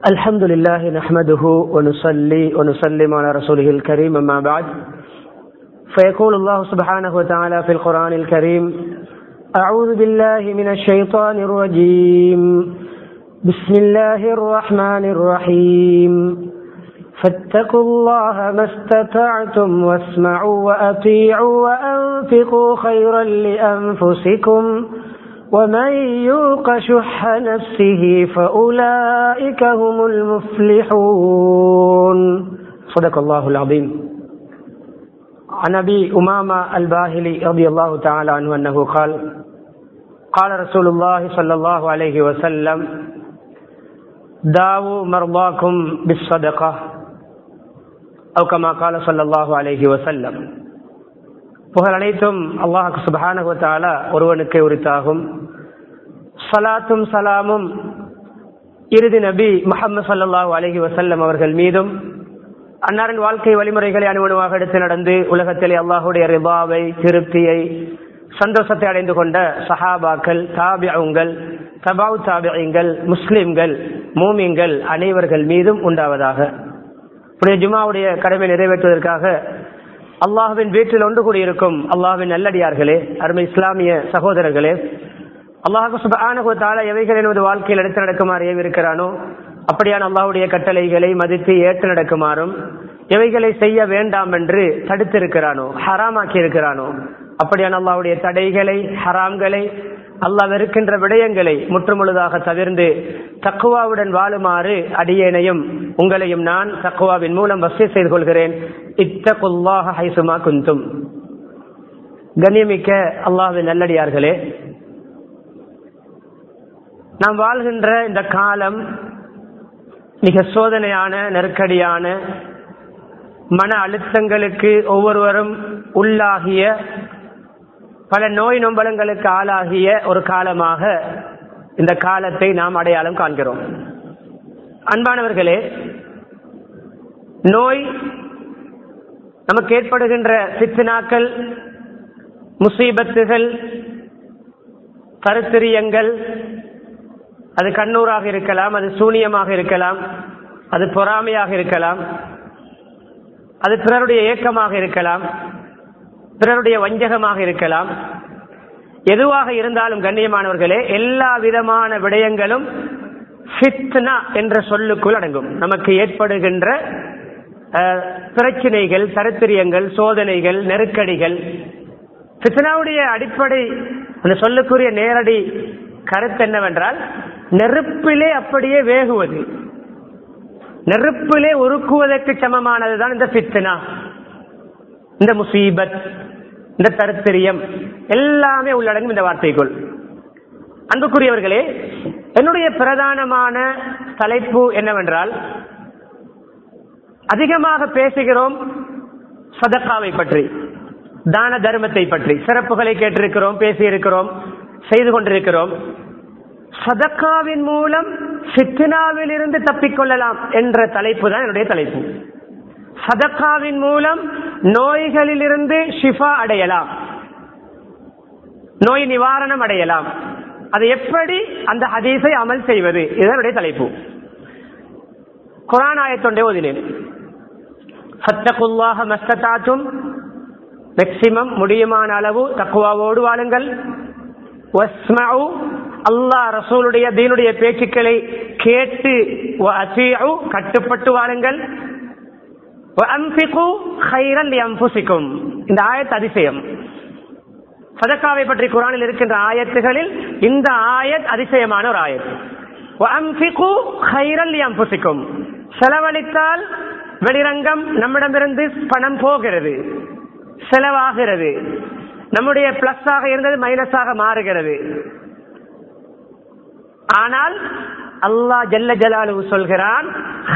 الحمد لله نحمده ونصلي ونسلم على رسوله الكريم أما بعد فيقول الله سبحانه وتعالى في القرآن الكريم أعوذ بالله من الشيطان الرجيم بسم الله الرحمن الرحيم فاتقوا الله ما استطعتم واسمعوا وأطيعوا وأنفقوا خيرا لأنفسكم ومن يوق شح نفسه فأولئك هم المفلحون صدق الله العظيم عن أبي أمامة الباهلي رضي الله تعالى عنه أنه قال قال رسول الله صلى الله عليه وسلم داووا مرضاكم بالصدقة أو كما قال صلى الله عليه وسلم புகழ் அனைத்தும் அல்லாஹு சுபானகுத்தால ஒருவனுக்கு உரித்தாகும் சலாத்தும் சலாமும் இறுதி நபி முகமது சல்லாஹூ அலஹி வசல்லம் அவர்கள் மீதும் அன்னாரின் வாழ்க்கை வழிமுறைகளை அனுமணமாக எடுத்து நடந்து உலகத்திலே அல்லாஹுடைய ரிபாவை திருப்தியை சந்தோஷத்தை அடைந்து கொண்ட சஹாபாக்கள் தாபியங்கள் தபாவு தாபியங்கள் முஸ்லிம்கள் மூமிங்கள் அனைவர்கள் மீதும் உண்டாவதாக ஜுமாவுடைய கடமை நிறைவேற்றுவதற்காக அல்லாஹுவின் வீட்டில் ஒன்று கூடியிருக்கும் அல்லாஹுவின் நல்லடியார்களே அருமை இஸ்லாமிய சகோதரர்களே அல்லாஹு சுபானுகத்தால எவைகள் எனது வாழ்க்கையில் எடுத்து நடக்குமாறு ஏவிருக்கிறானோ அப்படியான அல்லாஹுடைய கட்டளைகளை மதித்து ஏற்று நடக்குமாறும் எவைகளை செய்ய வேண்டாம் என்று தடுத்திருக்கிறானோ ஹராமாக்கி இருக்கிறானோ அப்படியான அல்லாஹுடைய தடைகளை ஹராம்களை அல்லாஹ் வெறுக்கின்ற விடயங்களை முற்றுமுழுதாக தவிர்ந்து தக்குவாவுடன் வாழுமாறு அடியேனையும் உங்களையும் நான் தக்குவாவின் மூலம் வசதி செய்து கொள்கிறேன் இத்தகுல்லாக ஹைசுமா குந்தும் கண்ணியமிக்க அல்லாஹின் நல்லடியார்களே நாம் வாழ்கின்ற இந்த காலம் மிக சோதனையான நெருக்கடியான மன அழுத்தங்களுக்கு ஒவ்வொருவரும் உள்ளாகிய பல நோய் நொம்பலங்களுக்கு ஆளாகிய ஒரு காலமாக இந்த காலத்தை நாம் அடையாளம் காண்கிறோம் அன்பானவர்களே நோய் நமக்கு ஏற்படுகின்ற சித்தினாக்கள் முசீபத்துகள் கருத்திரியங்கள் அது கண்ணூராக இருக்கலாம் அது சூனியமாக இருக்கலாம் அது பொறாமையாக இருக்கலாம் அது பிறருடைய ஏக்கமாக இருக்கலாம் பிறருடைய வஞ்சகமாக இருக்கலாம் எதுவாக இருந்தாலும் கண்ணியமானவர்களே எல்லா விதமான விடயங்களும் ஃபித்னா என்ற சொல்லுக்குள் அடங்கும் நமக்கு ஏற்படுகின்ற பிரச்சனைகள் தருத்திரியங்கள் சோதனைகள் நெருக்கடிகள் ஃபித்னாவுடைய அடிப்படை அந்த சொல்லுக்குரிய நேரடி கருத்து என்னவென்றால் நெருப்பிலே அப்படியே வேகுவது நெருப்பிலே உருக்குவதற்கு சமமானதுதான் இந்த ஃபித்னா இந்த முசீபத் இந்த தருத்திரியம் எல்லாமே உள்ளடங்கும் இந்த வார்த்தைக்குள் அன்புக்குரியவர்களே என்னுடைய பிரதானமான தலைப்பு என்னவென்றால் அதிகமாக பேசுகிறோம் சதக்காவை பற்றி தான தர்மத்தை பற்றி சிறப்புகளை கேட்டிருக்கிறோம் பேசியிருக்கிறோம் செய்து கொண்டிருக்கிறோம் சதக்காவின் மூலம் சித்தினாவில் இருந்து தப்பிக்கொள்ளலாம் என்ற தலைப்பு தான் என்னுடைய தலைப்பு சதக்காவின் மூலம் நோய்களில் இருந்து ஷிஃபா அடையலாம் நோய் நிவாரணம் அடையலாம் அது எப்படி அந்த ஹதீஸை அமல் செய்வது இதனுடைய தலைப்பு குரான் ஆயத்தொண்டே ஓதினேன் சத்தகுல்லாக மஸ்தத்தாற்றும் மேக்சிமம் முடியுமான அளவு தக்குவாவோடு வாழுங்கள் அல்லாஹ் ரசூலுடைய தீனுடைய பேச்சுக்களை கேட்டு கட்டுப்பட்டு வாழுங்கள் இந்த ஆயத் அதிசயம் சதக்காவை பற்றி குரானில் இருக்கின்ற ஆயத்துகளில் இந்த ஆயத் அதிசயமான ஒரு ஆயத் செலவழித்தால் வெளிரங்கம் நம்மிடமிருந்து பணம் போகிறது செலவாகிறது நம்முடைய பிளஸ் ஆக இருந்தது மைனஸாக மாறுகிறது ஆனால் அல்லாஹ் ஜல்ல ஜலாலு சொல்கிறான்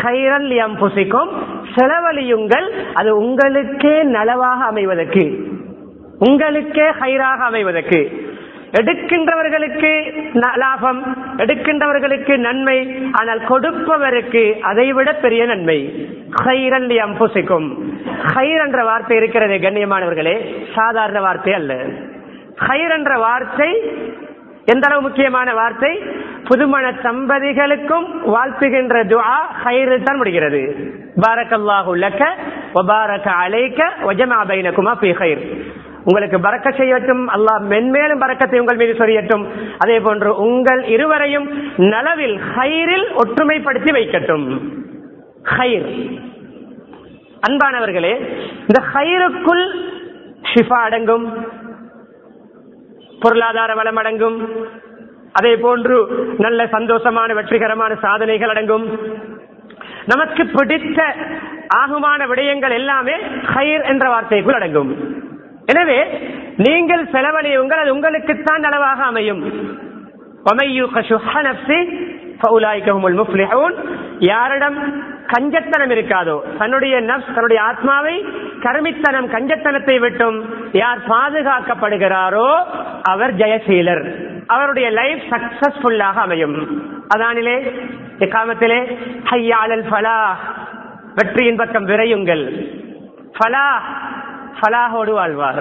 செலவழியுங்கள் அது உங்களுக்கே நலவாக அமைவதற்கு உங்களுக்கே ஹைராக அமைவதற்கு எடுக்கின்றவர்களுக்கு லாபம் எடுக்கின்றவர்களுக்கு நன்மை ஆனால் கொடுப்பவருக்கு அதைவிட பெரிய நன்மை ஹைரல் அம்புசிக்கும் ஹைர் என்ற வார்த்தை இருக்கிறது கண்ணியமானவர்களே சாதாரண வார்த்தை அல்ல ஹைர் என்ற வார்த்தை எந்த அளவு முக்கியமான வார்த்தை புதுமண தம்பதிகளுக்கும் வாழ்த்துகின்ற துஆ ஹைரில் தான் முடிகிறது பாரக்கல்லாஹு லக்க வபாரக அலைக்க வஜமா பைனகுமா ஃபீ ஹைர் உங்களுக்கு பறக்க செய்யட்டும் அல்லாஹ் மென்மேலும் பறக்கத்தை உங்கள் மீது சொரியட்டும் அதே போன்று உங்கள் இருவரையும் நலவில் ஹைரில் ஒற்றுமைப்படுத்தி வைக்கட்டும் ஹைர் அன்பானவர்களே இந்த ஹைருக்குள் ஷிஃபா அடங்கும் பொருளாதார வளம் அடங்கும் அதே போன்று நல்ல சந்தோஷமான வெற்றிகரமான சாதனைகள் அடங்கும் நமக்கு பிடித்த ஆகுமான விடயங்கள் எல்லாமே ஹைர் என்ற வார்த்தைக்குள் அடங்கும் எனவே நீங்கள் செலவழியுங்கள் அது உங்களுக்குத்தான் நலவாக அமையும் யாரிடம் கஞ்சத்தனம் இருக்காதோ தன்னுடைய நப்ஸ் தன்னுடைய ஆத்மாவை கருமித்தனம் கஞ்சத்தனத்தை விட்டும் யார் பாதுகாக்கப்படுகிறாரோ அவர் ஜெயசீலர் அவருடைய லைஃப் சக்சஸ்ஃபுல்லாக அமையும் அதானிலே இக்காமத்திலே ஹையாளல் ஃபலா வெற்றியின் பக்கம் விரையுங்கள் ஃபலா ஃபலாஹோடு வாழ்வார்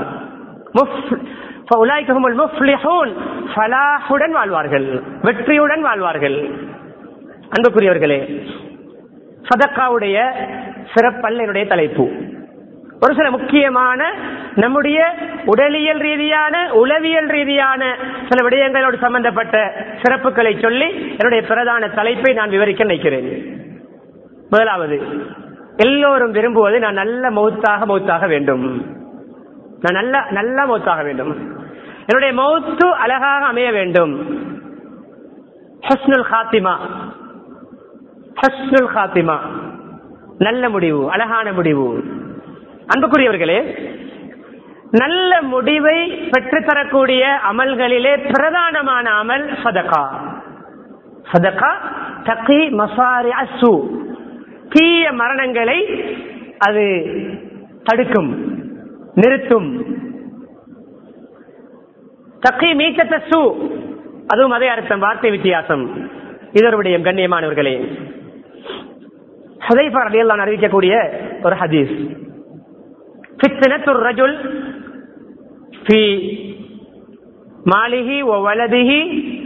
ஃபலாஹுடன் வாழ்வார்கள் வெற்றியுடன் வாழ்வார்கள் அன்புக்குரியவர்களே சதக்காவுடைய சிறப்பல்ல என்னுடைய தலைப்பு ஒரு சில முக்கியமான நம்முடைய உடலியல் ரீதியான உளவியல் ரீதியான சில விடயங்களோடு சம்பந்தப்பட்ட சிறப்புகளை சொல்லி என்னுடைய பிரதான தலைப்பை நான் விவரிக்க நினைக்கிறேன் முதலாவது எல்லோரும் விரும்புவது நான் நல்ல மௌத்தாக மௌத்தாக வேண்டும் நான் நல்ல நல்ல மௌத்தாக வேண்டும் என்னுடைய மௌத்து அழகாக அமைய வேண்டும் ஹஸ்னுல் ஹாத்திமா ஹஸ்னுல் ஹாத்திமா நல்ல முடிவு அழகான முடிவு அன்புக்குரியவர்களே நல்ல முடிவை பெற்றுத்தரக்கூடிய அமல்களிலே பிரதானமான அமல் சதகா சதகா தக்கி மசாரி அசு தீய மரணங்களை அது தடுக்கும் நிறுத்தும் தக்கி மீச்சத்த சு அதுவும் அதே அர்த்தம் வார்த்தை வித்தியாசம் இதனுடைய கண்ணியமானவர்களே ஹுதைஃபா ரலியல்லாஹு அறிவிக்கக்கூடிய ஒரு ஹதீஸ் ஃபித்னத்துர் ரஜுல் ஃபி மாலிஹி வ வலதிஹி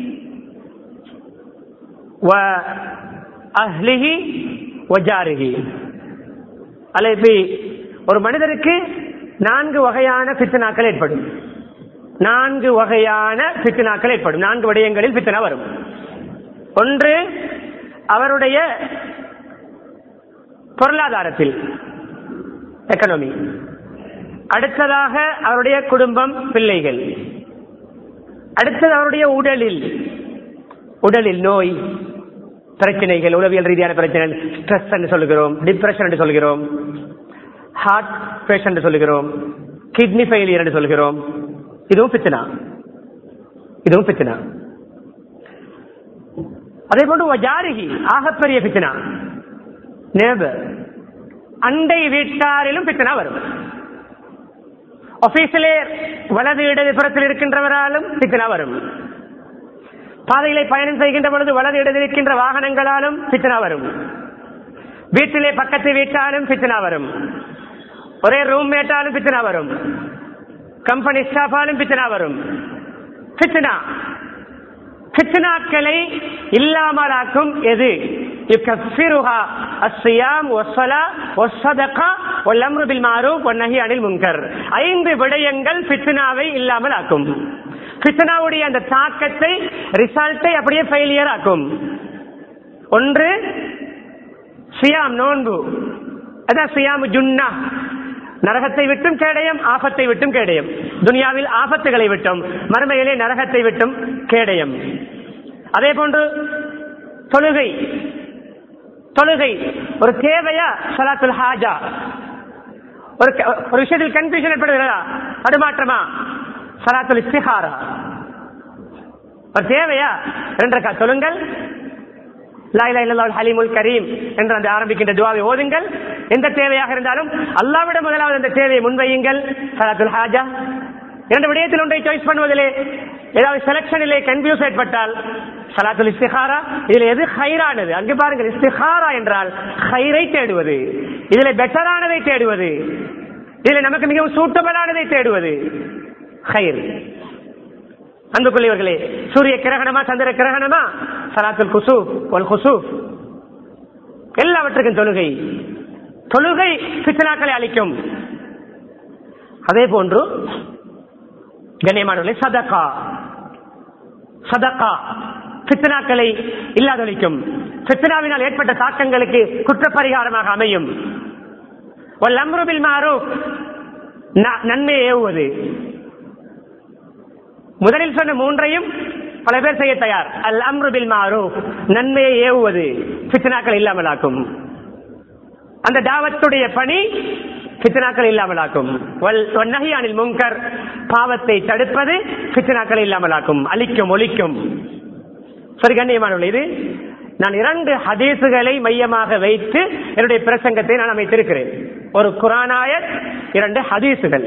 வ அஹ்லிஹி வ ஜாரிஹி அலைபி ஒரு மனிதருக்கு நான்கு வகையான பித்தனாக்கள் ஏற்படும் நான்கு வகையான பித்தனாக்கள் ஏற்படும் நான்கு விடயங்களில் பித்தனா வரும் ஒன்று அவருடைய பொருளாதாரத்தில் எக்கனாமி அடுத்ததாக அவருடைய குடும்பம் பிள்ளைகள் அடுத்தது அவருடைய உடலில் உடலில் நோய் பிரச்சனைகள் உளவியல் ரீதியான பிரச்சனைகள் ஸ்ட்ரெஸ் என்று சொல்லுகிறோம் டிப்ரெஷன் என்று சொல்கிறோம் ஹார்ட் பேஷண்ட் என்று சொல்லுகிறோம் கிட்னி ஃபெயிலியர் என்று சொல்கிறோம் இதுவும் பித்தனா இதுவும் பித்தனா அதே போன்று ஜாரிகி ஆகப்பெரிய பித்தனா நேபர் அண்டை வீட்டாரிலும் பித்தனா வரும் ஆபீஸிலே வலது இடதுபுறத்தில் இருக்கின்றவராலும் பித்தனா வரும் பாதையிலே பயணம் செய்கின்ற பொழுது வலது இடது இருக்கின்ற வாகனங்களாலும் பித்தனா வரும் வீட்டிலே பக்கத்து வீட்டாலும் பித்தனா வரும் ஒரே ரூம் மேட்டாலும் பித்தனா வரும் கம்பெனி ஸ்டாஃபாலும் பித்தனா வரும் பித்தனா பித்தனாக்களை இல்லாமலாக்கும் எது يكفرها الصيام والصلاة والصدقة والأمر بالمعروف والنهي عن المنكر ஐந்து விடயங்கள் பித்னாவை இல்லாமல் ஆக்கும் பித்னாவுடைய அந்த தாக்கத்தை ரிசல்ட்டை அப்படியே ஃபெயிலியர் ஆக்கும் ஒன்று சியாம் நோன்பு அதான் சியாமு ஜுன்னா நரகத்தை விட்டும் கேடயம் ஆபத்தை விட்டும் கேடயம் துனியாவில் ஆபத்துகளை விட்டும் மறுமையிலே நரகத்தை விட்டும் கேடயம் அதே போன்று தொழுகை தொழுகை ஒரு தேவையா சலாத்துல் ஹாஜா ஒரு ஒரு விஷயத்தில் கன்ஃபியூஷன் ஏற்படுகிறதா தடுமாற்றமா சலாத்துல் இஸ்திஹாரா ஒரு தேவையா ரெண்டரைக்கா சொல்லுங்கள் லாயிலா இல்லல்லாஹுல் ஹலீமுல் கரீம் என்று அந்த ஆரம்பிக்கின்ற துவாவை ஓதுங்கள் எந்த தேவையாக இருந்தாலும் அல்லாவிட முதலாவது அந்த தேவையை முன்வையுங்கள் சலாத்துல் ஹாஜா இரண்டு விடயத்தில் ஒன்றை சாய்ஸ் பண்ணுவதிலே ஏதாவது செலக்ஷனிலே கன்ஃபியூஸ் ஏற்பட்டால் சலாத்துல் இஸ்திஹாரா இதுல எது ஹைரானது அங்கு பாருங்கள் இஸ்திஹாரா என்றால் ஹைரை தேடுவது இதுல பெட்டரானதை தேடுவது இதுல நமக்கு மிகவும் சூட்டபலானதை தேடுவது ஹைர் அன்புக்குரியவர்களே சூரிய கிரகணமா சந்திர கிரகணமா சலாத்துல் குசூப் ஒல் குசூப் எல்லாவற்றுக்கும் தொழுகை தொழுகை பித்தனாக்களை அளிக்கும் அதே போன்று கண்ணியமானவர்களே சதகா சதகா பித்தனாக்களை இல்லாதொழிக்கும் பித்தனாவினால் ஏற்பட்ட தாக்கங்களுக்கு குற்றப்பரிகாரமாக அமையும் அம்ருபில் மாறு நன்மையை ஏவுவது முதலில் சொன்ன மூன்றையும் பல பேர் செய்ய தயார் அல் அம்ருபில் மாறு நன்மையை ஏவுவது பித்தனாக்கள் இல்லாமலாக்கும் அந்த தாவத்துடைய பணி பித்தனாக்கள் இல்லாமலாக்கும் நகையானில் முங்கர் பாவத்தை தடுப்பது பித்தனாக்கள் இல்லாமலாக்கும் அழிக்கும் ஒழிக்கும் சரி கண்ணியமான இது நான் இரண்டு ஹதீசுகளை மையமாக வைத்து என்னுடைய பிரசங்கத்தை நான் அமைத்திருக்கிறேன் ஒரு குரானாய இரண்டு ஹதீசுகள்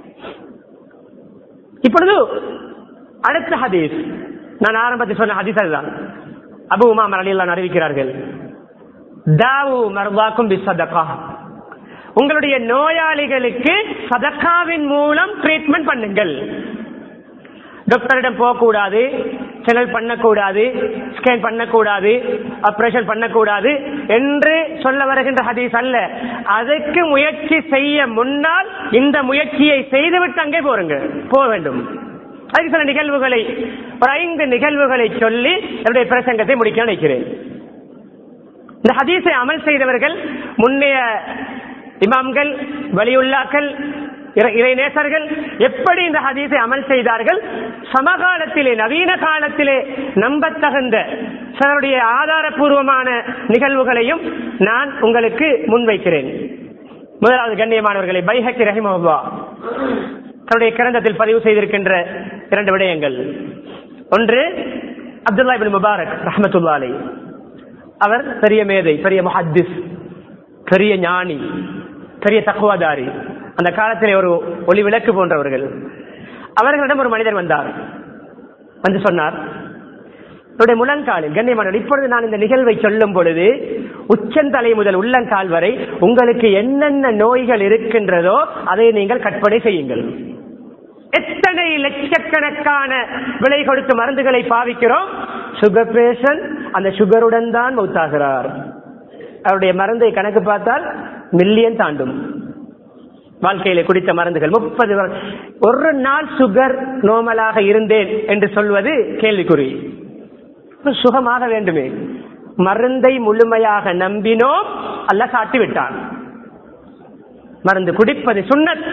இப்பொழுது அடுத்த ஹதீஸ் நான் ஆரம்பத்தில் சொன்ன ஹதீஸ் அதுதான் அபு உமா மரணியில் அறிவிக்கிறார்கள் தாவு மர்வாக்கும் பிசதகா உங்களுடைய நோயாளிகளுக்கு சதக்காவின் மூலம் ட்ரீட்மெண்ட் பண்ணுங்கள் டாக்டரிடம் போகக்கூடாது செனல் பண்ணக்கூடாது ஸ்கேன் பண்ணக்கூடாது ஆபரேஷன் பண்ணக்கூடாது என்று சொல்ல வருகின்ற ஹதீஸ் அல்ல அதற்கு முயற்சி செய்ய முன்னால் இந்த முயற்சியை செய்துவிட்டு அங்கே போருங்க போக வேண்டும் அதுக்கு சில நிகழ்வுகளை ஒரு ஐந்து நிகழ்வுகளை சொல்லி என்னுடைய பிரசங்கத்தை முடிக்க நினைக்கிறேன் இந்த ஹதீஸை அமல் செய்தவர்கள் முன்னைய இமாம்கள் வலியுல்லாக்கள் இறைநேசர்கள் எப்படி இந்த ஹதீஸை அமல் செய்தார்கள் சமகாலத்திலே நவீன காலத்திலே நம்பத்தகுந்த சிலருடைய ஆதாரபூர்வமான நிகழ்வுகளையும் நான் உங்களுக்கு முன்வைக்கிறேன் முதலாவது கண்ணியமானவர்களை பைஹக்கி ரஹிமஹா தன்னுடைய கிரந்தத்தில் பதிவு செய்திருக்கின்ற இரண்டு விடயங்கள் ஒன்று அப்துல்லா பின் முபாரக் ரஹமத்துல்லா அலை அவர் பெரிய மேதை பெரிய முஹத்திஸ் பெரிய ஞானி பெரிய தக்குவாதாரி அந்த காலத்திலே ஒரு ஒளி விளக்கு போன்றவர்கள் அவர்களிடம் ஒரு மனிதர் வந்தார் வந்து சொன்னார் என்னுடைய முழங்காலில் கண்ணியமான இப்பொழுது நான் இந்த நிகழ்வை சொல்லும் பொழுது உச்சந்தலை முதல் உள்ளங்கால் வரை உங்களுக்கு என்னென்ன நோய்கள் இருக்கின்றதோ அதை நீங்கள் கற்பனை செய்யுங்கள் எத்தனை லட்சக்கணக்கான விலை கொடுத்து மருந்துகளை பாவிக்கிறோம் சுகர் பேஷன் அந்த சுகருடன் தான் மௌத்தாகிறார் அவருடைய மருந்தை கணக்கு பார்த்தால் மில்லியன் தாண்டும் வாழ்க்கையில குடித்த மருந்துகள் முப்பது ஒரு நாள் சுகர் நோமலாக இருந்தேன் என்று சொல்வது கேள்விக்குறி சுகமாக வேண்டுமே மருந்தை முழுமையாக நம்பினோம் அல்ல காட்டி விட்டான் மருந்து குடிப்பது சுண்ணத்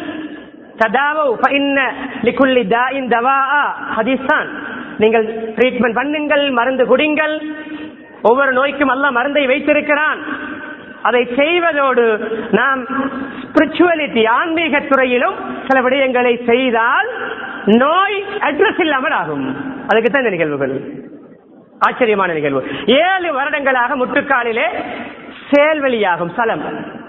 நீங்கள் ட்ரீட்மெண்ட் பண்ணுங்கள் மருந்து குடிங்கள் ஒவ்வொரு நோய்க்கும் அல்ல மருந்தை வைத்திருக்கிறான் அதை செய்வதோடு நாம் ஸ்பிரிச்சுவலிட்டி ஆன்மீக துறையிலும் சில விடயங்களை செய்தால் நோய் அட்ரஸ் இல்லாமல் ஆகும் அதுக்கு தான் இந்த நிகழ்வுகள் ஆச்சரியமான நிகழ்வு ஏழு வருடங்களாக முட்டுக்காலிலே செயல்வெளியாகும் சலம்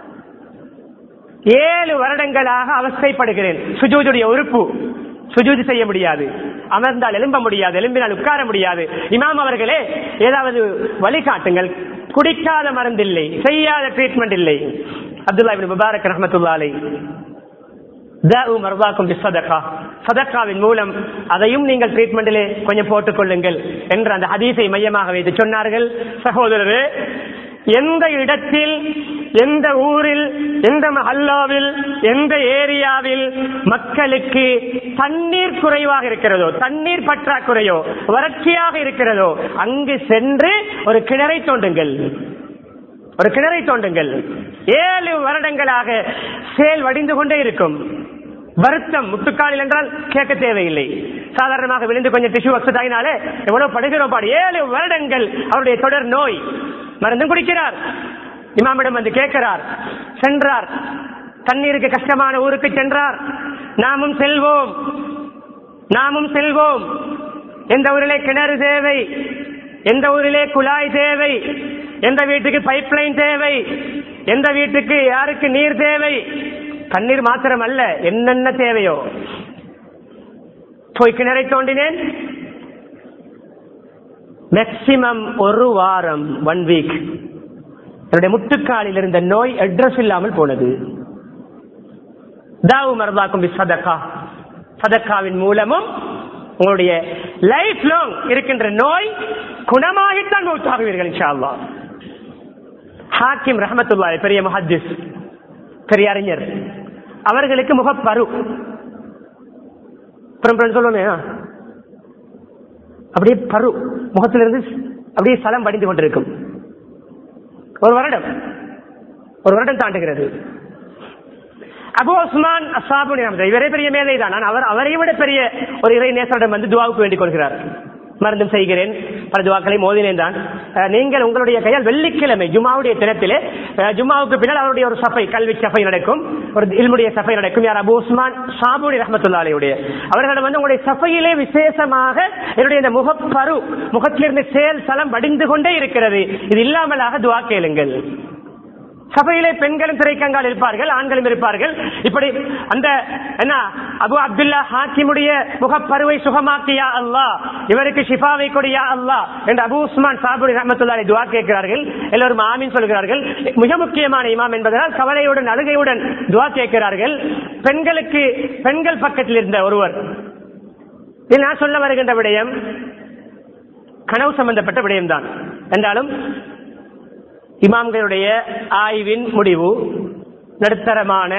ஏழு வருடங்களாக அவஸ்தைப்படுகிறேன் சுஜூதுடைய உறுப்பு சுஜூதி செய்ய முடியாது அமர்ந்தால் எழும்ப முடியாது எழும்பினால் உட்கார முடியாது இமாம் அவர்களே ஏதாவது வழிகாட்டுங்கள் குடிக்காத மருந்தில்லை செய்யாத ட்ரீட்மெண்ட் இல்லை அப்துல்லா முபாரக் ரஹமத்துல்லாலை மர்வாக்கும் சதக்காவின் மூலம் அதையும் நீங்கள் ட்ரீட்மெண்டிலே கொஞ்சம் போட்டுக் கொள்ளுங்கள் என்று அந்த ஹதீஸை மையமாக வைத்து சொன்னார்கள் சகோதரரே எந்த இடத்தில் எந்த ஊரில் எந்த மஹல்லாவில் எந்த ஏரியாவில் மக்களுக்கு தண்ணீர் குறைவாக இருக்கிறதோ தண்ணீர் பற்றாக்குறையோ வறட்சியாக இருக்கிறதோ அங்கு சென்று ஒரு கிணறை தோண்டுங்கள் ஒரு கிணறை தோண்டுங்கள் ஏழு வருடங்களாக செயல் வடிந்து கொண்டே இருக்கும் வருத்தம் முட்டுக்காலில் என்றால் கேட்க தேவையில்லை சாதாரணமாக விழுந்து கொஞ்சம் டிஷ்யூ வசதாயினாலே எவ்வளவு படுகிறோம் பாடு ஏழு வருடங்கள் அவருடைய தொடர் நோய் மருந்தும் குடிக்கிறார் இமாமிடம் வந்து கேட்கிறார் சென்றார் தண்ணீருக்கு கஷ்டமான ஊருக்கு சென்றார் நாமும் செல்வோம் நாமும் செல்வோம் எந்த ஊரிலே கிணறு தேவை எந்த ஊரிலே குழாய் தேவை எந்த வீட்டுக்கு பைப் லைன் தேவை எந்த வீட்டுக்கு யாருக்கு நீர் தேவை தண்ணீர் மாத்திரம் அல்ல என்னென்ன தேவையோ போய் கிணறை தோண்டினேன் மேக்சிமம் ஒரு வாரம் ஒன் வீக் என்னுடைய முட்டுக்காலில் இருந்த நோய் அட்ரஸ் இல்லாமல் போனது தாவு மரபாக்கும் சதக்கா சதக்காவின் மூலமும் உங்களுடைய லைஃப் லாங் இருக்கின்ற நோய் குணமாகித்தான் மௌத்தாகுவீர்கள் இன்ஷா அல்லாஹ் ஹாக்கிம் ரஹமத்துல்லாஹி பெரிய முஹத்திஸ் பெரிய அறிஞர் அவர்களுக்கு முகப்பரு அப்புறம் சொல்லுவோமே ஆ. அப்படியே பரு முகத்திலிருந்து அப்படியே சலம் படிந்து கொண்டிருக்கும் ஒரு வருடம் ஒரு வருடம் தாண்டுகிறது அபு உஸ்மான் அசாபுனி இவரே பெரிய மேதை தான் நான் அவர் அவரை விட பெரிய ஒரு இறை நேசரிடம் வந்து துவாவுக்கு வேண்டிக் கொள்கிறார் மருந்தும் செய்கிறேன் பல துவாக்களை மோதினேன் தான் அஹ், நீங்கள் உங்களுடைய கையால் வெள்ளிக்கிழமை ஜுமாவுடைய தினத்திலே அஹ், ஜுமாவுக்கு பின்னால் அவருடைய ஒரு சபை கல்வி சபை நடக்கும் ஒரு இல்முடைய சபை நடக்கும் யார் அபு உஸ்மான் சாபுனி ரஹமத்துல்லாலையுடைய அவர்களிடம் வந்து உங்களுடைய சபையிலே விசேஷமாக என்னுடைய இந்த முகப்பரு முகத்திலிருந்து செயல் சலம் வடிந்து கொண்டே இருக்கிறது இது இல்லாமலாக துவா கேளுங்கள் சபையிலே பெண்களும் திரைக்கங்கால் இருப்பார்கள் ஆண்களும் இருப்பார்கள் இப்படி அந்த என்ன அபு அப்துல்லா ஹாக்கிமுடைய முகப்பருவை சுகமாக்கியா அல்லாஹ் இவருக்கு ஷிஃபாவை கொடியா அல்லாஹ் என்று அபு உஸ்மான் சாபுடி ரஹமத்துல்லாஹி துவா கேட்கிறார்கள் எல்லோரும் ஆமீன் சொல்கிறார்கள் மிக முக்கியமான இமாம் என்பதனால் கவலையுடன் அழுகையுடன் துவா கேட்கிறார்கள் பெண்களுக்கு பெண்கள் பக்கத்தில் இருந்த ஒருவர் இது நான் சொல்ல வருகின்ற விடயம் கனவு சம்பந்தப்பட்ட விடயம்தான் என்றாலும் இமாம்களுடைய ஆய்வின் முடிவு நடுத்தரமான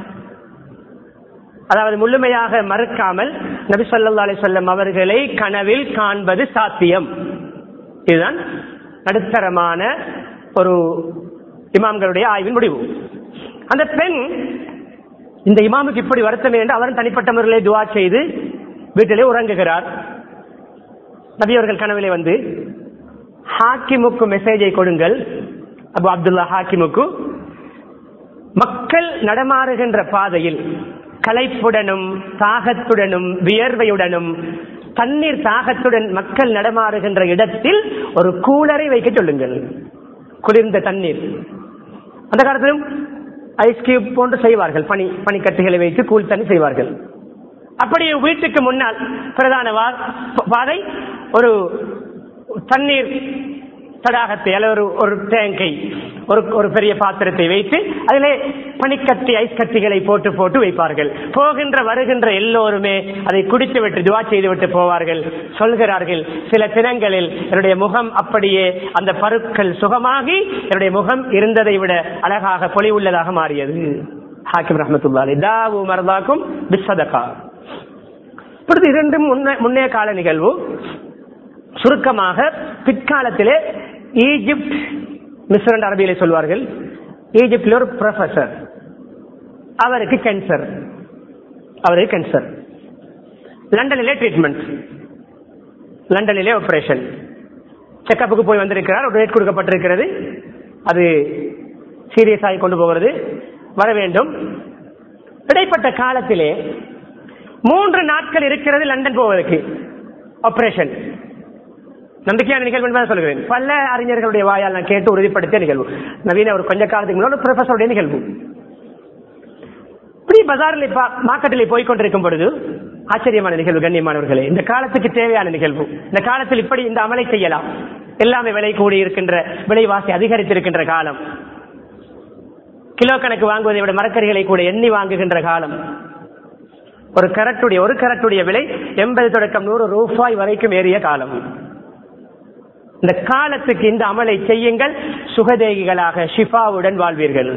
அதாவது முழுமையாக மறுக்காமல் நபி ஸல்லல்லாஹு அலைஹி வஸல்லம் அவர்களை கனவில் காண்பது சாத்தியம் இதுதான் நடுத்தரமான ஒரு இமாம்களுடைய ஆய்வின் முடிவு அந்த பெண் இந்த இமாமுக்கு இப்படி வருத்தம் என்று அவரும் தனிப்பட்ட முறையிலே துவா செய்து வீட்டிலே உறங்குகிறார் நபி அவர்கள் கனவிலே வந்து ஹாக்கிமுக்கு மெசேஜை கொடுங்கள் அபு அப்துல்லா ஹாக்கிமுக்கு மக்கள் நடமாறுகின்ற பாதையில் களைப்புடனும் தாகத்துடனும் வியர்வையுடனும் தண்ணீர் தாகத்துடன் மக்கள் நடமாறுகின்ற இடத்தில் ஒரு கூலரை வைக்க சொல்லுங்கள் குளிர்ந்த தண்ணீர் அந்த காலத்திலும் ஐஸ் கியூப் போன்று செய்வார்கள் பனி பனிக்கட்டுகளை வைத்து கூல் தண்ணி செய்வார்கள் அப்படியே வீட்டுக்கு முன்னால் பிரதான வா- பாதை ஒரு தண்ணீர் தடாகத்தை அல்லது ஒரு ஒரு டேங்கை ஒரு ஒரு பெரிய பாத்திரத்தை வைத்து அதிலே பனிக்கட்டி ஐஸ் கட்டிகளை போட்டு போட்டு வைப்பார்கள் போகின்ற வருகின்ற எல்லோருமே அதை குடித்து விட்டு துவா செய்து விட்டு போவார்கள் சொல்கிறார்கள் சில தினங்களில் என்னுடைய முகம் அப்படியே அந்த பருக்கள் சுகமாகி என்னுடைய முகம் இருந்ததை விட அழகாக பொலிவுள்ளதாக மாறியது ஹாக்கிம் ரஹமத்துல்லாலி தாவு மரதாக்கும் பிஸ்ஸதகா இப்பொழுது இரண்டும் முன்ன- முன்னைய கால நிகழ்வு சுருக்கமாக பிற்காலத்திலே ஈஜிப்ட் மிஸ்ர் என்ற அரபியிலே சொல்வார்கள் ஈஜிப்டில் ஒரு ப்ரொஃபசர் அவருக்கு கேன்சர் அவருக்கு கேன்சர் லண்டனிலே ட்ரீட்மெண்ட் லண்டனிலே ஆபரேஷன் செக்கப்புக்கு போய் வந்திருக்கிறார் ஒரு ரேட் கொடுக்கப்பட்டிருக்கிறது அது சீரியஸ் ஆகி கொண்டு போகிறது வர வேண்டும் இடைப்பட்ட காலத்திலே மூன்று நாட்கள் இருக்கிறது லண்டன் போவதற்கு ஆபரேஷன் நம்பிக்கையான நிகழ்வு என்பதை சொல்கிறேன் பல அறிஞர்களுடைய வாயால் நான் கேட்டு உறுதிப்படுத்திய நிகழ்வு நவீன ஒரு கொஞ்ச காலத்துக்கு முன்னாடி ஒரு ப்ரொஃபஸருடைய நிகழ்வு இப்படி பஜாரில் மார்க்கெட்டில் போய் கொண்டிருக்கும் பொழுது ஆச்சரியமான நிகழ்வு கண்ணியமானவர்களே இந்த காலத்துக்கு தேவையான நிகழ்வு இந்த காலத்தில் இப்படி இந்த அமலை செய்யலாம் எல்லாமே விலை கூடி இருக்கின்ற விலைவாசி அதிகரித்திருக்கின்ற காலம் கிலோ கணக்கு வாங்குவதை விட மரக்கறிகளை கூட எண்ணி வாங்குகின்ற காலம் ஒரு கரட்டுடைய ஒரு கரட்டுடைய விலை எண்பது தொடக்கம் நூறு ரூபாய் வரைக்கும் ஏறிய காலம் இந்த காலத்துக்கு இந்த அமலை செய்யுங்கள் சுகதேகிகளாக ஷிஃபாவுடன் வாழ்வீர்கள்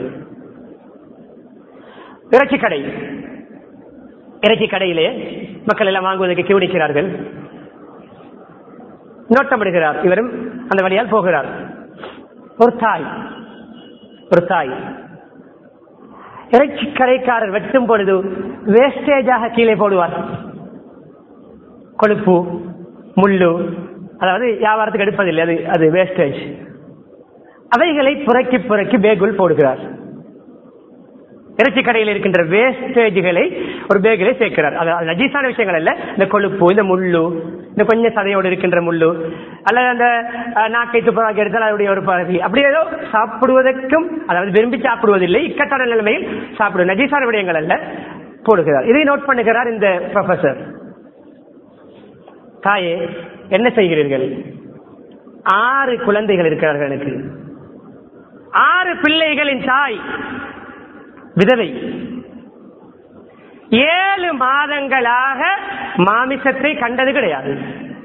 இறைச்சி கடை இறைச்சி கடையிலே மக்கள் எல்லாம் வாங்குவதற்கு கியூ நிற்கிறார்கள் நோட்டமிடுகிறார் இவரும் அந்த வழியால் போகிறார் ஒரு தாய் ஒரு தாய் இறைச்சி கடைக்காரர் வெட்டும் பொழுது வேஸ்டேஜாக கீழே போடுவார் கொழுப்பு முள்ளு அதாவது வியாபாரத்துக்கு எடுப்பதில்லை அது அது வேஸ்டேஜ் அவைகளை புறக்கி புறக்கி பேகுள் போடுகிறார் இறைச்சி கடையில் இருக்கின்ற வேஸ்டேஜ்களை ஒரு பேக்கிலே சேர்க்கிறார் அது அது நஜீஸான விஷயங்கள் அல்ல இந்த கொழுப்பு இந்த முள்ளு இந்த கொஞ்சம் சதையோடு இருக்கின்ற முள்ளு அல்லது அந்த அஹ், நாக்கை துப்புராக்கி எடுத்தால் அதனுடைய ஒரு பகுதி அப்படி ஏதோ சாப்பிடுவதற்கும் அதாவது விரும்பி சாப்பிடுவதில்லை இக்கட்டான நிலைமையில் சாப்பிடும் நஜீஸான விடயங்கள் அல்ல போடுகிறார் இதை நோட் பண்ணுகிறார் இந்த ப்ரொஃபசர் தாயே என்ன செய்கிறீர்கள் ஆறு குழந்தைகள் இருக்கிறார்கள் எனக்கு ஆறு பிள்ளைகளின் தாய் விதவை ஏழு மாதங்களாக மாமிசத்தை கண்டது கிடையாது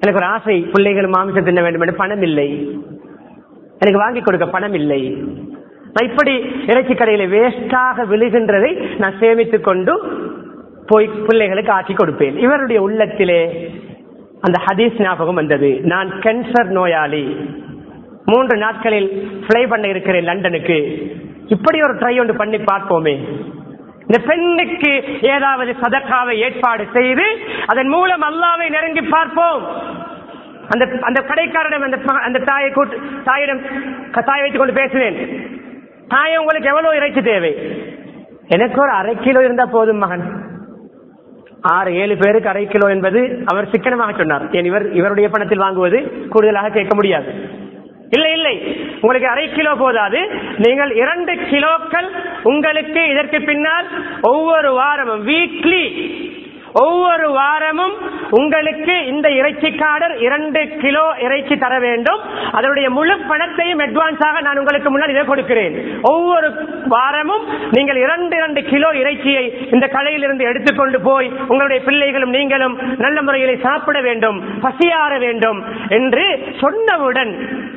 எனக்கு ஒரு ஆசை பிள்ளைகள் மாமிசம் தின்ன வேண்டும் என்று பணம் இல்லை எனக்கு வாங்கி கொடுக்க பணம் இல்லை நான் இப்படி இறைச்சி கடையில வேஸ்டாக விழுகின்றதை நான் சேமித்துக் கொண்டு போய் பிள்ளைகளுக்கு ஆக்கி கொடுப்பேன் இவருடைய உள்ளத்திலே அந்த ஹதீஸ் ஞாபகம் வந்தது நான் கேன்சர் நோயாளி மூன்று நாட்களில் பிளை பண்ண இருக்கிறேன் லண்டனுக்கு இப்படி ஒரு ட்ரை ஒன்று பண்ணி பார்ப்போமே இந்த பெண்ணுக்கு ஏதாவது சதக்காவை ஏற்பாடு செய்து அதன் மூலம் அல்லாவை நெருங்கி பார்ப்போம் அந்த அந்த கடைக்காரனிடம் அந்த ப- அந்த தாயை கூட்டு தாயிடம் க- தாயை வைத்துக் கொண்டு பேசுவேன் தாயை உங்களுக்கு எவ்வளவு இறைச்சி தேவை எனக்கு ஒரு அரை கிலோ இருந்தா போதும் மகன் ஆறு ஏழு பேருக்கு அரை கிலோ என்பது அவர் சிக்கனமாக சொன்னார் ஏன் இவர் இவருடைய பணத்தில் வாங்குவது கூடுதலாக கேட்க முடியாது இல்லை இல்லை உங்களுக்கு அரை கிலோ போதாது நீங்கள் இரண்டு கிலோக்கள் உங்களுக்கு இதற்கு பின்னால் ஒவ்வொரு வாரமும் வீக்லி ஒவ்வொரு வாரமும் உங்களுக்கு இந்த இறைச்சிக்காரர் இரண்டு கிலோ இறைச்சி தர வேண்டும் அதனுடைய முழு பணத்தையும் அட்வான்ஸாக நான் உங்களுக்கு முன்னால் இதை கொடுக்கிறேன் ஒவ்வொரு வாரமும் நீங்கள் இரண்டு இரண்டு கிலோ இறைச்சியை இந்த கடையிலிருந்து எடுத்துக்கொண்டு போய் உங்களுடைய பிள்ளைகளும் நீங்களும் நல்ல முறையில் சாப்பிட வேண்டும் பசியாற வேண்டும் என்று சொன்னவுடன்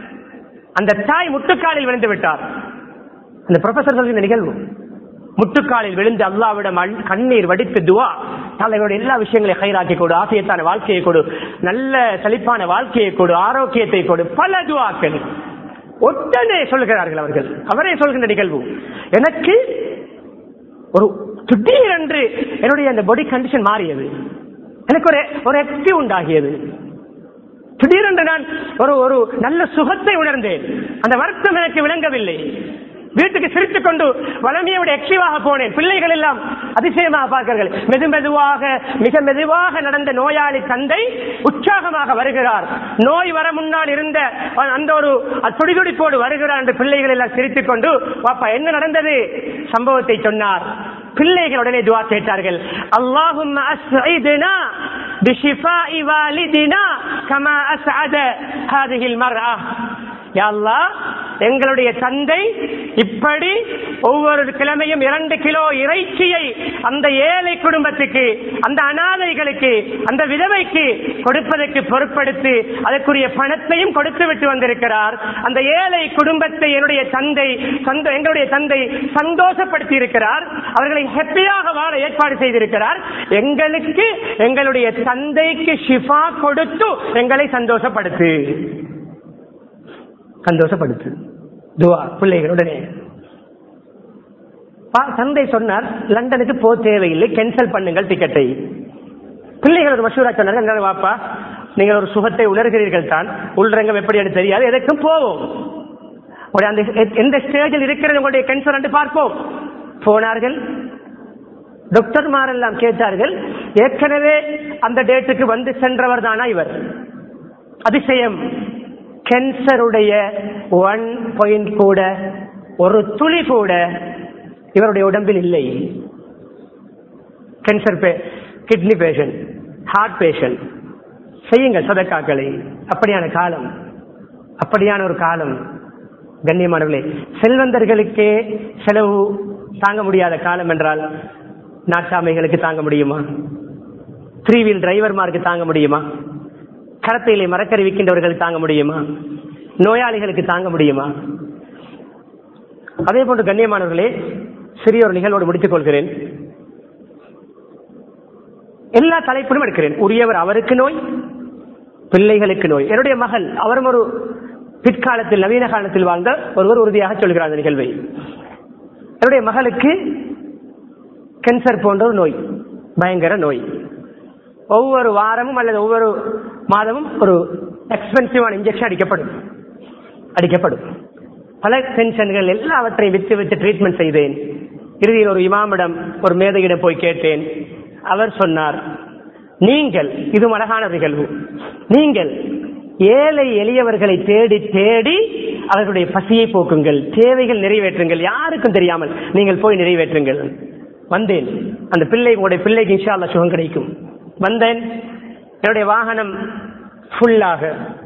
அந்த தாய் முட்டுக்காலில் விழுந்து விட்டார் அந்த ப்ரொஃபசர் சொல்கிற நிகழ்வு முட்டுக்காலில் விழுந்து அல்லாவிடம் அழ்- கண்ணீர் வடித்து துவா தலைவருடைய எல்லா விஷயங்களையும் கைராக்கி கொடு ஆசியத்தான வாழ்க்கையை கொடு நல்ல செழிப்பான வாழ்க்கையை கொடு ஆரோக்கியத்தை கொடு பல துவாக்கள் உடனே சொல்கிறார்கள் அவர்கள் அவரே சொல்கின்ற நிகழ்வு எனக்கு ஒரு திடீரென்று என்னுடைய அந்த பாடி கண்டிஷன் மாறியது எனக்கு ஒரு ஒரு ஆக்டிவ் உண்டாகியது திடீரென்று நான் ஒரு ஒரு நல்ல சுகத்தை உணர்ந்தேன் அந்த வருத்தம் எனக்கு விளங்கவில்லை வீட்டுக்கு சிரித்துக் கொண்டு வளமையோட ஆக்டிவாக போனேன் பிள்ளைகள் எல்லாம் அதிசயமாக பார்க்கிறார்கள் மெது மெதுவாக மிக மெதுவாக நடந்த நோயாளி தந்தை உற்சாகமாக வருகிறார் நோய் வர முன்னால் இருந்த அந்த ஒரு துடிதுடிப்போடு வருகிறார் என்று பிள்ளைகள் எல்லாம் சிரித்துக் கொண்டு பாப்பா என்ன நடந்தது சம்பவத்தை சொன்னார் பிள்ளைகள் உடனே துவா கேட்டார்கள் அல்லாஹும் அஸ்ஐதுனா بشفاء والدنا كما أسعد هذه المرأة யா அல்லாஹ், எங்களுடைய தந்தை இப்படி ஒவ்வொரு கிழமையும் இரண்டு கிலோ இறைச்சியை அந்த ஏழை குடும்பத்துக்கு அந்த அனாதைகளுக்கு அந்த விதவைக்கு கொடுப்பதற்கு பொறுப்படுத்தி அதற்குரிய பணத்தையும் கொடுத்து விட்டு வந்திருக்கிறார் அந்த ஏழை குடும்பத்தை என்னுடைய தந்தை சந்தோ- எங்களுடைய தந்தை சந்தோஷப்படுத்தி இருக்கிறார் அவர்களை ஹெப்பியாக வாழ ஏற்பாடு செய்திருக்கிறார் எங்களுக்கு எங்களுடைய தந்தைக்கு ஷிஃபா கொடுத்து எங்களை சந்தோஷப்படுத்து சந்தோஷப்படுத்து துவா பிள்ளைகளுடனே பா- தந்தை சொன்னார் லண்டனுக்கு போக தேவையில்லை கேன்சல் பண்ணுங்கள் டிக்கெட்டை பிள்ளைகள் ஒரு மசூரா சொன்னாங்க "என்னால வாப்பா நீங்கள் ஒரு சுகத்தை உணர்கிறீர்கள் தான் உள்ரங்கம் எப்படி என்று தெரியாது எதற்கும் போவோம் உடைய அந்த எ- எந்த ஸ்டேஜில் இருக்கிறது உங்களுடைய கேன்சர் என்று பார்ப்போம் போனார்கள் டாக்டர்மாரெல்லாம் கேட்டார்கள் ஏற்கனவே அந்த டேட்டுக்கு வந்து சென்றவர் தானா இவர் அதிசயம் கேன்சருடைய ஒன் பாயிண்ட் கூட ஒரு துளி கூட இவருடைய உடம்பில் இல்லை cancer kidney patient heart patient செய்யுங்கள் சதக்காக்களை அப்படியான காலம் அப்படியான ஒரு காலம் கண்ணியமானவர்களே செல்வந்தர்களுக்கே செலவு தாங்க முடியாத காலம் என்றால் நாட்டாமைகளுக்கு தாங்க முடியுமா த்ரீ வீல் டிரைவர்மாருக்கு தாங்க முடியுமா கடத்தையிலே மரக்கறி விற்கின்றவர்களுக்கு தாங்க முடியுமா நோயாளிகளுக்கு தாங்க முடியுமா அதே போன்று கண்ணியமானவர்களே சிறிய ஒரு நிகழ்வோடு முடித்துக் கொள்கிறேன் எல்லா தலைப்பிலும் எடுக்கிறேன் உரியவர் அவருக்கு நோய் பிள்ளைகளுக்கு நோய் என்னுடைய மகள் அவரும் ஒரு பிற்காலத்தில் நவீன காலத்தில் வாழ்ந்த ஒருவர் உறுதியாக சொல்கிறார் அந்த நிகழ்வை என்னுடைய மகளுக்கு கேன்சர் போன்ற ஒரு நோய் பயங்கர நோய் ஒவ்வொரு வாரமும் அல்லது ஒவ்வொரு மாதமும் ஒரு எக்ஸ்பென்சிவான இன்ஜெக்ஷன் அடிக்கப்படும் அடிக்கப்படும் பல பென்ஷன்கள் எல்லாவற்றையும் வித்து வித்து ட்ரீட்மெண்ட் செய்தேன் இறுதியில் ஒரு இமாமிடம் ஒரு மேதையிடம் போய் கேட்டேன் அவர் சொன்னார் நீங்கள் இது அழகான ஒரு நிகழ்வு நீங்கள் ஏழை எளியவர்களை தேடி தேடி அவர்களுடைய பசியை போக்குங்கள் தேவைகள் நிறைவேற்றுங்கள் யாருக்கும் தெரியாமல் நீங்கள் போய் நிறைவேற்றுங்கள் வந்தேன் அந்த பிள்ளை உங்களுடைய பிள்ளைக்கு இன்ஷா அல்லாஹ் சுகம் கிடைக்கும் வந்தேன் என்னுடைய வாகனம் ஃபுல்லாக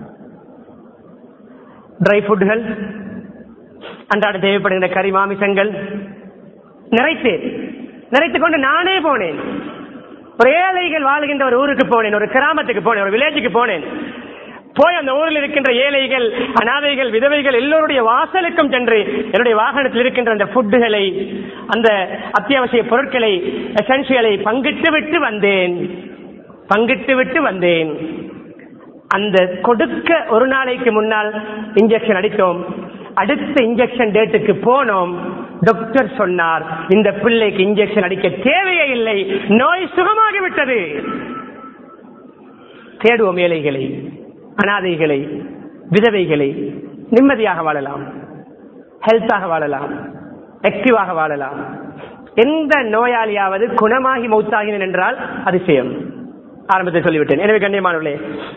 ட்ரை ஃபுட்டுகள் அன்றாட தேவைப்படுகின்ற கறி மாமிசங்கள் நிறைத்தேன் நிறைத்துக் கொண்டு நானே போனேன் ஒரு ஏழைகள் வாழ்கின்ற ஒரு ஊருக்கு போனேன் ஒரு கிராமத்துக்கு போனேன் ஒரு வில்லேஜுக்கு போனேன் போய் அந்த ஊரில் இருக்கின்ற ஏழைகள் அனாதைகள் விதவைகள் எல்லோருடைய வாசலுக்கும் சென்று என்னுடைய வாகனத்தில் இருக்கின்ற அந்த ஃபுட்டுகளை அந்த அத்தியாவசிய பொருட்களை எசென்சியலை பங்கிட்டு விட்டு வந்தேன் பங்கிட்டு விட்டு வந்தேன் அந்த கொடுக்க ஒரு நாளைக்கு முன்னால் இன்ஜெக்ஷன் அடித்தோம் அடுத்த இன்ஜெக்ஷன் டேட்டுக்கு போனோம் டாக்டர் சொன்னார் இந்த பிள்ளைக்கு இன்ஜெக்ஷன் அடிக்க தேவையே இல்லை நோய் சுகமாகிவிட்டது தேடுவோம் ஏழைகளை அனாதைகளை விதவைகளை நிம்மதியாக வாழலாம் ஹெல்த்தாக வாழலாம் ஆக்டிவாக வாழலாம் எந்த நோயாளியாவது குணமாகி மௌத்தாகினேன் என்றால் அதிசயம் ஆரம்பத்தில் சொல்லிவிட்டேன் எனவே கண்ணியமானவர்களே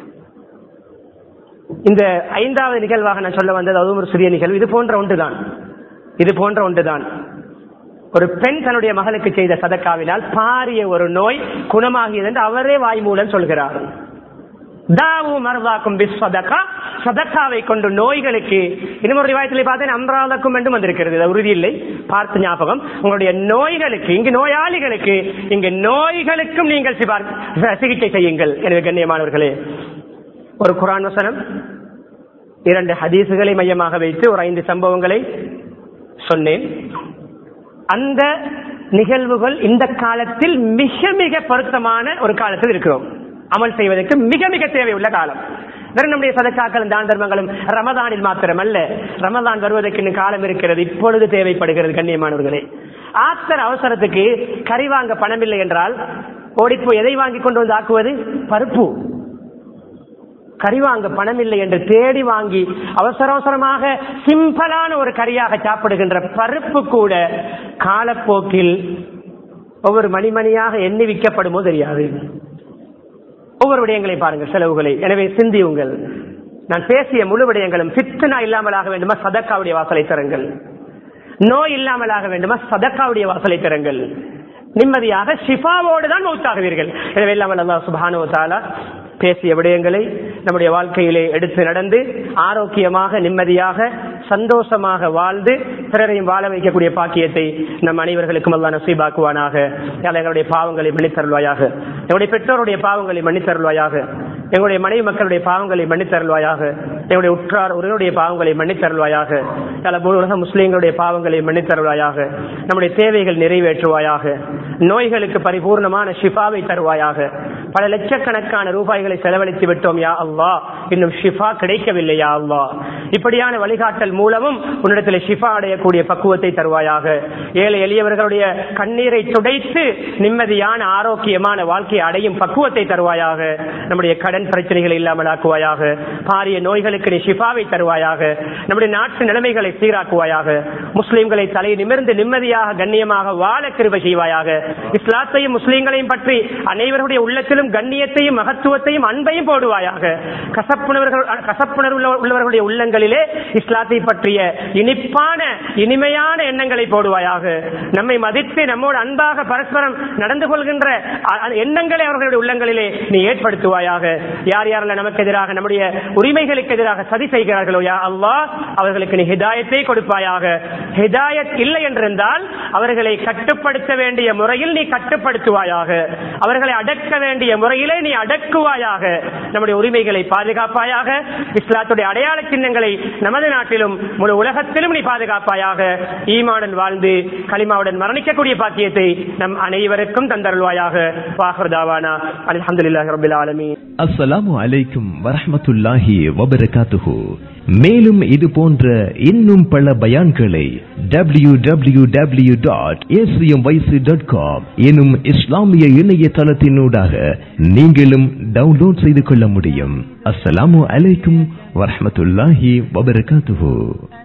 இந்த ஐந்தாவது நிகழ்வாக நான் சொல்ல வந்தது அதுவும் ஒரு சிறிய நிகழ்வு இது போன்ற ஒன்றுதான் இது போன்ற ஒன்றுதான் ஒரு பெண் தன்னுடைய மகளுக்கு செய்த சதக்காவினால் பாரிய ஒரு நோய் குணமாகியது என்று அவரே வாய் மூலம் சொல்கிறார் தாவு மருதாக்கும் சதக்கா சதக்காவை கொண்டு நோய்களுக்கு இன்னும் ஒரு ரிவாயத்தில் பார்த்தேன் அம்ராலக்கும் என்றும் வந்திருக்கிறது அது உறுதி இல்லை பார்த்து ஞாபகம் உங்களுடைய நோய்களுக்கு இங்கு நோயாளிகளுக்கு இங்கு நோய்களுக்கும் நீங்கள் சிபார் சிகிச்சை செய்யுங்கள் எனவே கண்ணியமானவர்களே ஒரு குரான் வசனம் இரண்டு ஹதீசுகளை மையமாக வைத்து ஒரு ஐந்து சம்பவங்களை சொன்னேன் அந்த நிகழ்வுகள் இந்த காலத்தில் மிக மிக பொருத்தமான ஒரு காலத்தில் இருக்கிறோம் அமல் செய்வதற்கு மிக மிக தேவையுள்ள காலம் வெறும் நம்முடைய சதக்காக்களும் தான தர்மங்களும் ரமதானில் மாத்திரம் அல்ல ரமதான் வருவதற்கு இன்னும் காலம் இருக்கிறது இப்பொழுது தேவைப்படுகிறது கண்ணியமானவர்களே ஆத்தர் அவசரத்துக்கு கறி வாங்க பணம் இல்லை என்றால் ஓடிப்போ எதை வாங்கி கொண்டு வந்து ஆக்குவது பருப்பு கறி வாங்க பணம் இல்லை என்று தேடி வாங்கி அவசர அவசரமாக சிம்பிளான ஒரு கறியாக சாப்பிடுகின்ற பருப்பு கூட காலப்போக்கில் ஒவ்வொரு மணிமணியாக எண்ணி விற்கப்படுமோ தெரியாது ஒவ்வொரு விடயங்களை பாருங்கள் செலவுகளை எனவே சிந்தியுங்கள் நான் பேசிய முழு விடயங்களும் பித்தனா இல்லாமலாக வேண்டுமா சதக்காவுடைய வாசலை தருங்கள் நோய் இல்லாமலாக வேண்டுமா சதக்காவுடைய வாசலை தருங்கள் நிம்மதியாக ஷிஃபாவோடு தான் மௌத்தாகுவீர்கள் எனவே இல்லாமல் அல்லா சுபானோ தாலா பேசிய விடயங்களை நம்முடைய வாழ்க்கையிலே எடுத்து நடந்து ஆரோக்கியமாக நிம்மதியாக சந்தோஷமாக வாழ்ந்து பிறரையும் வாழ வைக்கக்கூடிய பாக்கியத்தை நம் அனைவர்களுக்கும் அல்லா நசீபாக்குவானாக எங்களுடைய பாவங்களை மன்னித்தருள்வாயாக எங்களுடைய பெற்றோருடைய பாவங்களை மன்னித்தருள்வாயாக எங்களுடைய மனைவி மக்களுடைய பாவங்களை மன்னித்தருள்வாயாக எங்களுடைய உற்றார் உறவுடைய பாவங்களை மன்னித்தருள்வாயாக பல உலக முஸ்லீம்களுடைய பாவங்களை மன்னித்தருள்வாயாக நம்முடைய தேவைகள் நிறைவேற்றுவாயாக நோய்களுக்கு பரிபூர்ணமான ஷிஃபாவை தருவாயாக பல லட்சக்கணக்கான ரூபாய்களை செலவழித்து விட்டோம் யா அல்லா இன்னும் ஷிஃபா கிடைக்கவில்லை யா அல்லா இப்படியான வழிகாட்டல் மூலமும் உன்னிடத்தில் ஷிஃபா அடையக்கூடிய பக்குவத்தை தருவாயாக ஏழை எளியவர்களுடைய கண்ணீரை துடைத்து நிம்மதியான ஆரோக்கியமான வாழ்க்கையை அடையும் பக்குவத்தை தருவாயாக நம்முடைய கடன் பிரச்சனைகளை இல்லாமல் ஆக்குவாயாக பாரிய நோய்களுக்கு நீ ஷிஃபாவை தருவாயாக நம்முடைய நாட்டு நிலைமைகளை சீராக்குவாயாக முஸ்லிம்களை தலை நிமிர்ந்து நிம்மதியாக கண்ணியமாக வாழ கிருப செய்வாயாக இஸ்லாத்தையும் முஸ்லிம்களையும் பற்றி அனைவருடைய உள்ளத்திலும் கண்ணியத்தையும் மகத்துவத்தையும் அன்பையும் போடுவாயாக கசப்புணர்வர்கள் கசப்புணர்வு உள்ளவர்களுடைய உள்ளங்களிலே இஸ்லாத்தை பற்றிய இனிப்பான இனிமையான எண்ணங்களை போடுவாயாக நம்மை மதித்து நம்மோடு அன்பாக பரஸ்பரம் நடந்து கொள்கின்ற எண்ணங்களை அவர்களுடைய உள்ளங்களிலே நீ ஏற்படுத்துவாயாக யார் யாரெல்லாம் நமக்கு எதிராக நம்முடைய உரிமைகளுக்கு எதிராக சதி செய்கிறார்களோ யா அல்லா அவர்களுக்கு நீ ஹிதாயத்தை கொடுப்பாயாக ஹிதாயத் இல்லை என்றிருந்தால் அவர்களை கட்டுப்படுத்த வேண்டிய முறையில் நீ கட்டுப்படுத்துவாயாக அவர்களை அடக்க வேண்டிய முறையிலே நீ அடக்குவாயாக நம்முடைய உரிமைகளை பாதுகாப்பாயாக இஸ்லாத்துடைய அடையாள சின்னங்களை நமது நாட்டிலும் முழு உலகத்திலும் நீ பாதுகாப்பாயாக ஈமாடன் வாழ்ந்து களிமாவுடன் மரணிக்கக்கூடிய பாக்கியத்தை நம் அனைவருக்கும் தந்தருள்வாயாக வாஹர்தாவானா அலமதுல்லாஹி ரபில் ஆலமீன் அஸ்ஸலாமு அலைக்கும் வரஹ்மத்துல்லாஹி வபரகாத்துஹு மேலும் இது போன்ற இன்னும் பல பயான்களை W W W dot dot com எனும் இஸ்லாமிய இணையதளத்தினூடாக நீங்களும் டவுன்லோட் செய்து கொள்ள முடியும் அஸ்ஸலாமு அலைக்கும் வரஹ்மத்துல்லாஹி வபரகாத்துஹு